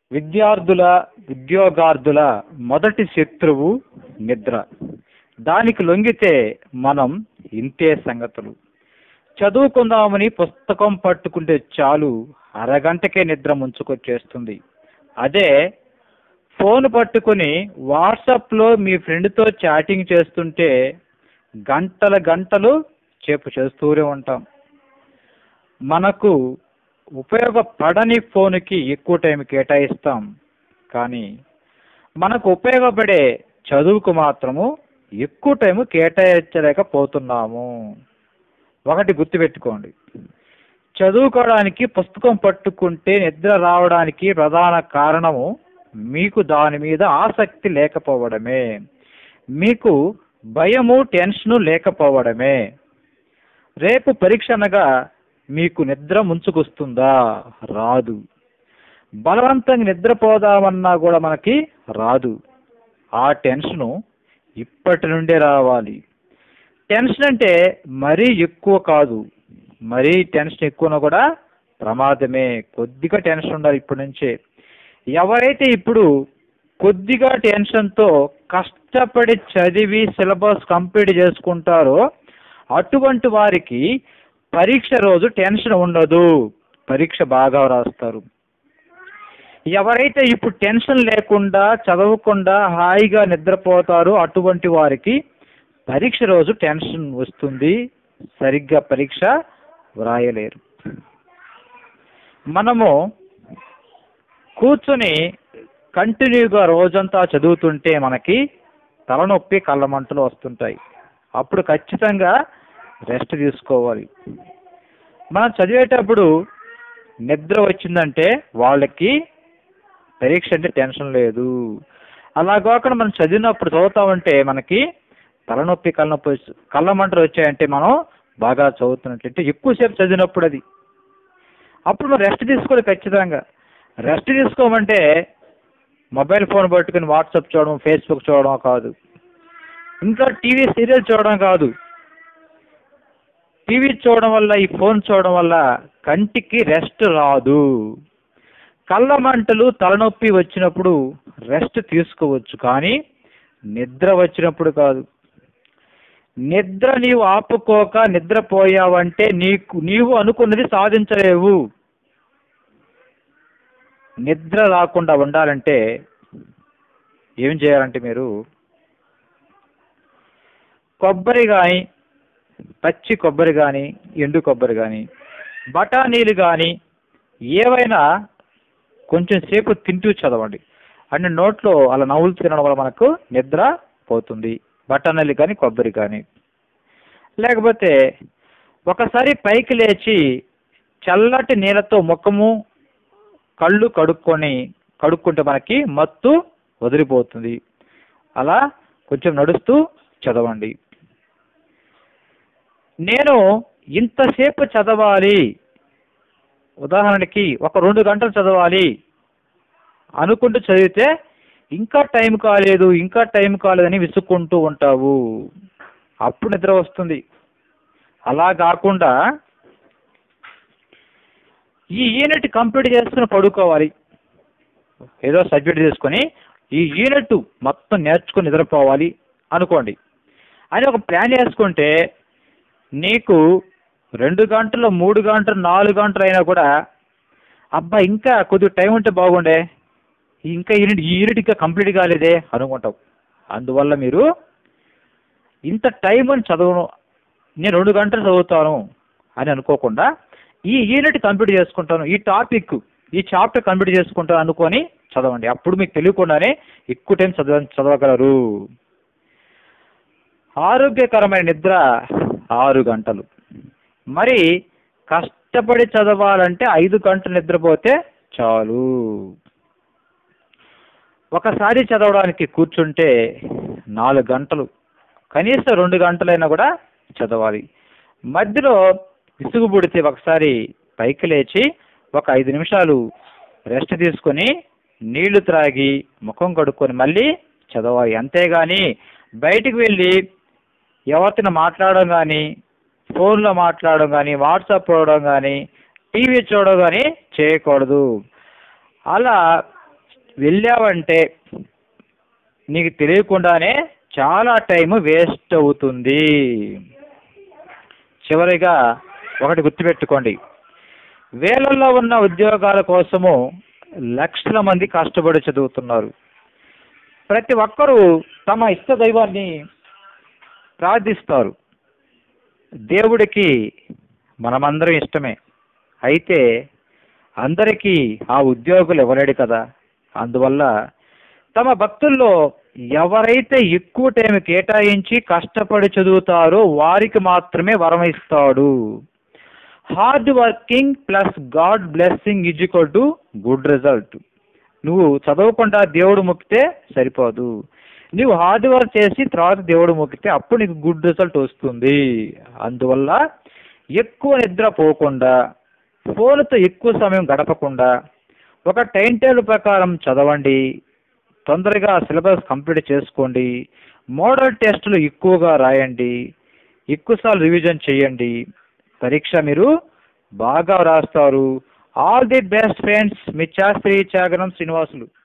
విద్యార్థుల ఉద్యోగార్థుల మొదటి శత్రువు నిద్ర దానికి లొంగితే మనం ఇంతే సంగతులు చదువుకుందామని పుస్తకం పట్టుకుంటే చాలు అరగంటకే నిద్ర ముంచుకొచ్చేస్తుంది అదే ఫోన్ పట్టుకుని వాట్సాప్లో మీ ఫ్రెండ్తో చాటింగ్ చేస్తుంటే గంటల గంటలు చేపు చేస్తూనే ఉంటాం మనకు ఉపయోగపడని ఫోన్కి ఎక్కువ టైం కేటాయిస్తాం కానీ మనకు ఉపయోగపడే చదువుకు మాత్రము ఎక్కువ టైం కేటాయించలేకపోతున్నాము ఒకటి గుర్తుపెట్టుకోండి చదువుకోవడానికి పుస్తకం పట్టుకుంటే నిద్ర రావడానికి ప్రధాన కారణము మీకు దాని మీద ఆసక్తి లేకపోవడమే మీకు భయము టెన్షను లేకపోవడమే రేపు పరీక్ష అనగా మీకు నిద్ర ముంచుకొస్తుందా రాదు బలవంతంగా నిద్రపోదామన్నా కూడా మనకి రాదు ఆ టెన్షను ఇప్పటి నుండే రావాలి టెన్షన్ అంటే మరీ ఎక్కువ కాదు మరీ టెన్షన్ ఎక్కువన కూడా ప్రమాదమే కొద్దిగా టెన్షన్ ఉండాలి ఇప్పటి నుంచే ఎవరైతే ఇప్పుడు కొద్దిగా టెన్షన్తో కష్టపడి చదివి సిలబస్ కంప్లీట్ చేసుకుంటారో అటువంటి వారికి పరీక్ష రోజు టెన్షన్ ఉండదు పరీక్ష బాగా రాస్తారు ఎవరైతే ఇప్పుడు టెన్షన్ లేకుండా చదవకుండా హాయిగా నిద్రపోతారో అటువంటి వారికి పరీక్ష రోజు టెన్షన్ వస్తుంది సరిగ్గా పరీక్ష వ్రాయలేరు మనము కూర్చొని కంటిన్యూగా రోజంతా చదువుతుంటే మనకి తలనొప్పి కళ్ళమంటలు వస్తుంటాయి అప్పుడు ఖచ్చితంగా రెస్ట్ తీసుకోవాలి మనం చదివేటప్పుడు నిద్ర వచ్చిందంటే వాళ్ళకి పరీక్ష అంటే టెన్షన్ లేదు అలా కాకుండా మనం చదివినప్పుడు చదువుతామంటే మనకి తలనొప్పి కళ్ళనొప్పి వచ్చి- కళ్ళ మంటలు వచ్చాయంటే మనం బాగా చదువుతున్నట్లయితే ఎక్కువసేపు చదివినప్పుడు అది అప్పుడు మనం రెస్ట్ తీసుకోవాలి ఖచ్చితంగా రెస్ట్ తీసుకోమంటే మొబైల్ ఫోన్ పట్టుకుని వాట్సాప్ చూడడం ఫేస్బుక్ చూడడం కాదు ఇంట్లో టీవీ సీరియల్ చూడడం కాదు టీవీ చూడడం వల్ల ఈ ఫోన్ చూడడం వల్ల కంటికి రెస్ట్ రాదు కళ్ళ మంటలు తలనొప్పి వచ్చినప్పుడు రెస్ట్ తీసుకోవచ్చు కానీ నిద్ర వచ్చినప్పుడు కాదు నిద్ర నీవు ఆపుకోక నిద్రపోయావంటే నీకు నీవు అనుకున్నది సాధించలేవు నిద్ర రాకుండా ఉండాలంటే ఏం చేయాలంటే మీరు కొబ్బరి కానీ పచ్చి కొబ్బరి కానీ ఎండు కొబ్బరి కానీ బఠానీలు కానీ ఏవైనా కొంచెం సేపు తింటూ చదవండి అంటే నోట్లో అలా నవ్వులు తినడం వల్ల మనకు నిద్ర పోతుంది బఠానీలు కానీ కొబ్బరి కానీ లేకపోతే ఒకసారి పైకి లేచి చల్లటి నీళ్ళతో ముఖము కళ్ళు కడుక్కొని కడుక్కుంటే మనకి మత్తు వదిలిపోతుంది అలా కొంచెం నడుస్తూ చదవండి నేను ఇంతసేపు చదవాలి ఉదాహరణకి ఒక రెండు గంటలు చదవాలి అనుకుంటూ చదివితే ఇంకా టైం కాలేదు ఇంకా టైం కాలేదని విసుక్కుంటూ ఉంటావు అప్పుడు నిద్ర వస్తుంది అలా కాకుండా ఈ యూనిట్ కంప్లీట్ చేసుకుని పడుకోవాలి ఏదో సబ్జెక్ట్ తీసుకొని ఈ యూనిట్ మొత్తం నేర్చుకుని నిద్రపోవాలి అనుకోండి అని ఒక ప్లాన్ వేసుకుంటే నీకు రెండు గంటలు మూడు గంటలు నాలుగు గంటలు అయినా కూడా అబ్బా ఇంకా కొద్దిగా టైం ఉంటే బాగుండే ఇంకా యూనిట్ ఈ యూనిట్ ఇంకా కంప్లీట్ కాలేదే అనుకుంటావు అందువల్ల మీరు ఇంత టైం అని చదవను నేను రెండు గంటలు చదువుతాను అని అనుకోకుండా ఈ యూనిట్ కంప్లీట్ చేసుకుంటాను ఈ టాపిక్ ఈ చాప్టర్ కంప్లీట్ చేసుకుంటాను అనుకొని చదవండి అప్పుడు మీకు తెలియకుండానే ఎక్కువ టైం చదవ చదవగలరు ఆరోగ్యకరమైన నిద్ర ఆరు గంటలు మరి కష్టపడి చదవాలంటే ఐదు గంటలు నిద్రపోతే చాలు ఒకసారి చదవడానికి కూర్చుంటే నాలుగు గంటలు కనీసం రెండు గంటలైనా కూడా చదవాలి మధ్యలో విసుగు పుడితే ఒకసారి పైకి లేచి ఒక ఐదు నిమిషాలు రెస్ట్ తీసుకొని నీళ్లు త్రాగి ముఖం కడుక్కొని మళ్ళీ చదవాలి అంతేగాని బయటికి వెళ్ళి ఎవరితో మాట్లాడడం కానీ ఫోన్లో మాట్లాడడం కానీ వాట్సాప్ చూడడం కానీ టీవీ చూడడం కానీ చేయకూడదు అలా వెళ్ళావంటే నీకు తెలియకుండానే చాలా టైం వేస్ట్ అవుతుంది చివరిగా ఒకటి గుర్తుపెట్టుకోండి వేలల్లో ఉన్న ఉద్యోగాల కోసము లక్షల మంది కష్టపడి చదువుతున్నారు ప్రతి ఒక్కరూ తమ ఇష్ట దైవాన్ని ప్రార్థిస్తారు దేవుడికి మనమందరం ఇష్టమే అయితే అందరికీ ఆ ఉద్యోగులు ఇవ్వలేడు కదా అందువల్ల తమ భక్తుల్లో ఎవరైతే ఎక్కువ టైం కేటాయించి కష్టపడి చదువుతారో వారికి మాత్రమే వరం ఇస్తాడు hard working plus god blessing is equal to good result నువ్వు చదవకుండా దేవుడు మొక్కితే సరిపోదు నువ్వు హార్డ్ వర్క్ చేసి తర్వాత దేవుడు మొక్కితే అప్పుడు నీకు గుడ్ రిజల్ట్ వస్తుంది అందువల్ల ఎక్కువ నిద్ర పోకుండా ఫోన్తో ఎక్కువ సమయం గడపకుండా ఒక టైం టేబుల్ ప్రకారం చదవండి తొందరగా సిలబస్ కంప్లీట్ చేసుకోండి మోడల్ టెస్టులు ఎక్కువగా రాయండి ఎక్కువసార్లు రివిజన్ చేయండి పరీక్ష మీరు బాగా రాస్తారు ఆల్ ది బెస్ట్ ఫ్రెండ్స్ మీ శాస్త్రి చాగరం శ్రీనివాసులు